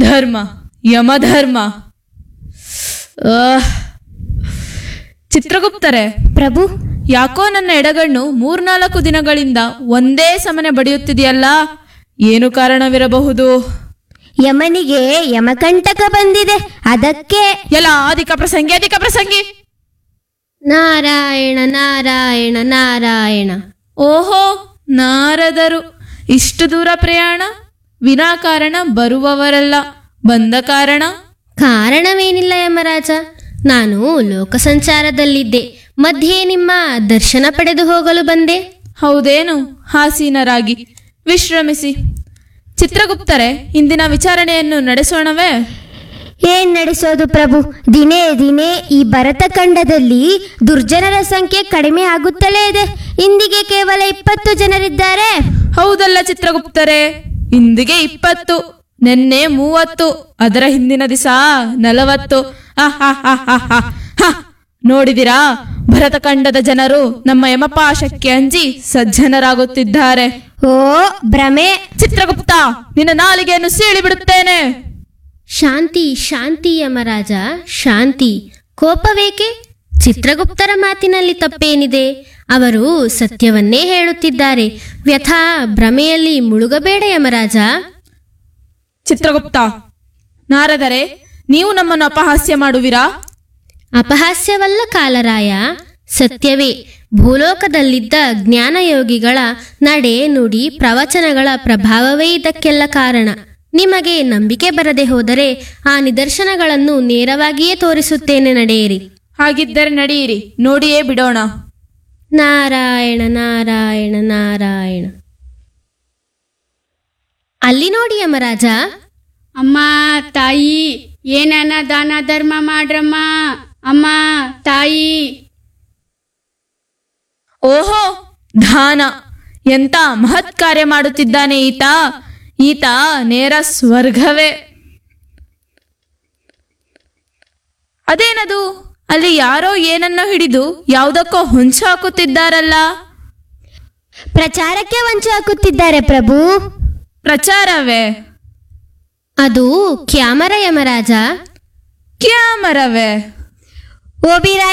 ಅಧರ್ಮ ಯಮಧರ್ಮ ಆಹ್. ಚಿತ್ರಗುಪ್ತರೆ ಪ್ರಭು ಯಾಕೋ ನನ್ನ ಎಡಗಣ್ಣು ಮೂರ್ನಾಲ್ಕು ದಿನಗಳಿಂದ ಒಂದೇ ಸಮನೆ ಬಡಿಯುತ್ತಿದೆಯಲ್ಲ ಏನು ಕಾರಣವಿರಬಹುದು ಯಮನಿಗೆ ಯಮಕಂಟಕ ಬಂದಿದೆ ಅದಕ್ಕೆ ಎಲ್ಲ ಅಧಿಕ ಪ್ರಸಂಗಿ ಅಧಿಕ ಪ್ರಸಂಗಿ ನಾರಾಯಣ ನಾರಾಯಣ ನಾರಾಯಣ ಓಹೋ ನಾರದರು ಇಷ್ಟು ದೂರ ಪ್ರಯಾಣ ವಿನಾಕಾರಣ ಬರುವವರಲ್ಲ ಬಂದ ಕಾರಣ ಕಾರಣವೇನಿಲ್ಲ ಯಮರಾಜ ನಾನು ಲೋಕ ಸಂಚಾರದಲ್ಲಿದ್ದೆ ಮಧ್ಯೆ ನಿಮ್ಮ ದರ್ಶನ ಪಡೆದು ಹೋಗಲು ಬಂದೆ ಹೌದೇನು ಹಾಸೀನರಾಗಿ ವಿಶ್ರಮಿಸಿ ಚಿತ್ರಗುಪ್ತರೆ ಇಂದಿನ ವಿಚಾರಣೆಯನ್ನು ನಡೆಸೋಣವೇ ಏನ್ ನಡೆಸೋದು ಪ್ರಭು ದಿನೇ ದಿನೇ ಈ ಭರತ ಖಂಡದಲ್ಲಿ ದುರ್ಜನರ ಸಂಖ್ಯೆ ಕಡಿಮೆ ಆಗುತ್ತಲೇ ಇದೆ ಇಂದಿಗೆ ಕೇವಲ ಇಪ್ಪತ್ತು ಜನರಿದ್ದಾರೆ ಹೌದಲ್ಲ ಚಿತ್ರಗುಪ್ತರೆ ಇಂದಿಗೆ ಇಪ್ಪತ್ತು ನಿನ್ನೆ ಮೂವತ್ತು ಅದರ ಹಿಂದಿನ ದಿವಸ ನಲವತ್ತು ಆಹಾಹಾಹಾಹಾ. ನೋಡಿದಿರಾ ಭರತಖಂಡದ ಜನರು ನಮ್ಮ ಯಮಪಾಶಕ್ಕೆ ಅಂಜಿ ಸಜ್ಜನರಾಗುತ್ತಿದ್ದಾರೆ ಓ ಭ್ರಮೆ ಚಿತ್ರಗುಪ್ತ ನಿನ್ನ ನಾಲಿಗೆಯನ್ನು ಸೀಳಿ ಬಿಡುತ್ತೇನೆ ಶಾಂತಿ ಶಾಂತಿ ಯಮರಾಜ ಶಾಂತಿ ಕೋಪವೇಕೆ ಚಿತ್ರಗುಪ್ತರ ಮಾತಿನಲ್ಲಿ ತಪ್ಪೇನಿದೆ ಅವರು ಸತ್ಯವನ್ನೇ ಹೇಳುತ್ತಿದ್ದಾರೆ ವ್ಯಥಾ ಭ್ರಮೆಯಲ್ಲಿ ಮುಳುಗಬೇಡ ಯಮರಾಜ ಚಿತ್ರಗುಪ್ತ ನಾರದರೆ ನೀವು ನಮ್ಮನ್ನು ಅಪಹಾಸ್ಯ ಮಾಡುವಿರಾ ಅಪಹಾಸ್ಯವಲ್ಲ ಕಾಲರಾಯ ಸತ್ಯವೇ ಭೂಲೋಕದಲ್ಲಿದ್ದ ಜ್ಞಾನಯೋಗಿಗಳ ನಡೆ ನುಡಿ ಪ್ರವಚನಗಳ ಪ್ರಭಾವವೇ ಇದಕ್ಕೆಲ್ಲ ಕಾರಣ ನಿಮಗೆ ನಂಬಿಕೆ ಬರದೆ ಹೋದರೆ ಆ ನಿದರ್ಶನಗಳನ್ನು ನೇರವಾಗಿಯೇ ತೋರಿಸುತ್ತೇನೆ ನಡೆಯಿರಿ ಹಾಗಿದ್ದರೆ ನಡೆಯಿರಿ ನೋಡಿಯೇ ಬಿಡೋಣ ನಾರಾಯಣ ನಾರಾಯಣ ನಾರಾಯಣ ಅಲ್ಲಿ ನೋಡಿ ಯಮರಾಜ ಅಮ್ಮ ತಾಯಿ ಏನನ ದಾನ ಧರ್ಮ ಮಾಡ್ರಮ್ಮ ಅಮ್ಮ ತಾಯಿ ಓಹೋ ದಾನ ಎಂತ ಮಹತ್ ಕಾರ್ಯ ಮಾಡುತ್ತಿದ್ದಾನೆ ಈತ ಈತ ನೇರ ಸ್ವರ್ಗವೇ ಅದೇನದು ಅಲ್ಲಿ ಯಾರೋ ಏನನ್ನೋ ಹಿಡಿದು ಯಾವುದಕ್ಕೋ ಹೊಂಚು ಹಾಕುತ್ತಿದ್ದಾರಲ್ಲ ಪ್ರಚಾರಕ್ಕೆ ವಂಚು ಹಾಕುತ್ತಿದ್ದಾರೆ ಪ್ರಭು ಪ್ರಚಾರವೇ ಅದು ಕ್ಯಾಮರ ಯಮರಾಜ ಕ್ಯಾಮರವೇ ಓಬಿರಾಯ